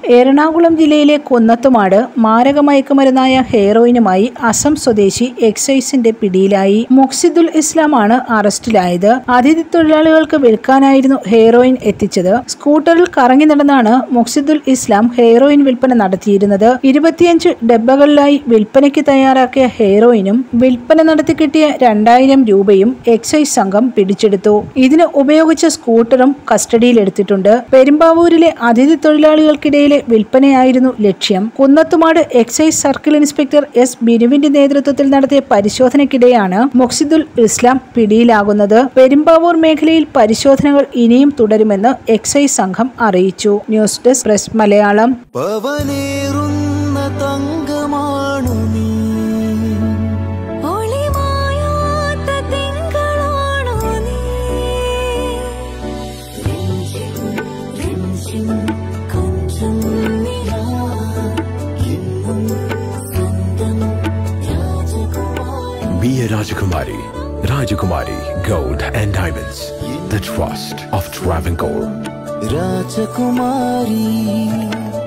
എറണാകുളം ജില്ലയിലെ കുന്നത്തുമാട് മാരക മയക്കുമരുന്നായ ഹെയറോയിനുമായി അസം സ്വദേശി എക്സൈസിന്റെ പിടിയിലായി മുക്സിദുൽ ഇസ്ലാമാണ് അറസ്റ്റിലായത് അതിഥി തൊഴിലാളികൾക്ക് വിൽക്കാനായിരുന്നു ഹെയറോയിൻ എത്തിച്ചത് സ്കൂട്ടറിൽ കറങ്ങി നടന്നാണ് മുക്സിദുൽ ഇസ്ലാം ഹെയറോയിൻ വിൽപ്പന നടത്തിയിരുന്നത് ഇരുപത്തിയഞ്ച് ഡബ്ബകളിലായി വിൽപ്പനയ്ക്ക് തയ്യാറാക്കിയ ഹെയറോയിനും വിൽപ്പന നടത്തി കിട്ടിയ രണ്ടായിരം രൂപയും എക്സൈസ് സംഘം പിടിച്ചെടുത്തു ഇതിന് ഉപയോഗിച്ച സ്കൂട്ടറും കസ്റ്റഡിയിലെടുത്തിട്ടുണ്ട് പെരുമ്പാവൂരിലെ അതിഥി തൊഴിലാളികൾക്കിടയിലെ വിൽപ്പനയായിരുന്നു ലക്ഷ്യം Kunnathumad excise circle inspector S ബിനുവിന്റെ നേതൃത്വത്തിൽ നടത്തിയ പരിശോധനയ്ക്കിടെയാണ് മൊക്സിദുൽ ഇസ്ലാം പിടിയിലാകുന്നത് പെരുമ്പാവൂർ മേഖലയിൽ പരിശോധനകൾ ഇനിയും തുടരുമെന്ന് എക്സൈസ് സംഘം അറിയിച്ചു ന്യൂസ് ഡെസ്ക് പ്രസ് മലയാളം പവനേറുന്ന തങ്കമാണു നീ ഒളിമായാത്ത തിങ്കളാണു നീ രഞ്ജിം രഞ്ജിം കൊഞ്ചം നിലാ എന്നും സ്വന്തം രാജകുമാരി Be a Rajakumari. Rajakumari Gold and Diamonds. The trust of Travancore. രാജകുമാരി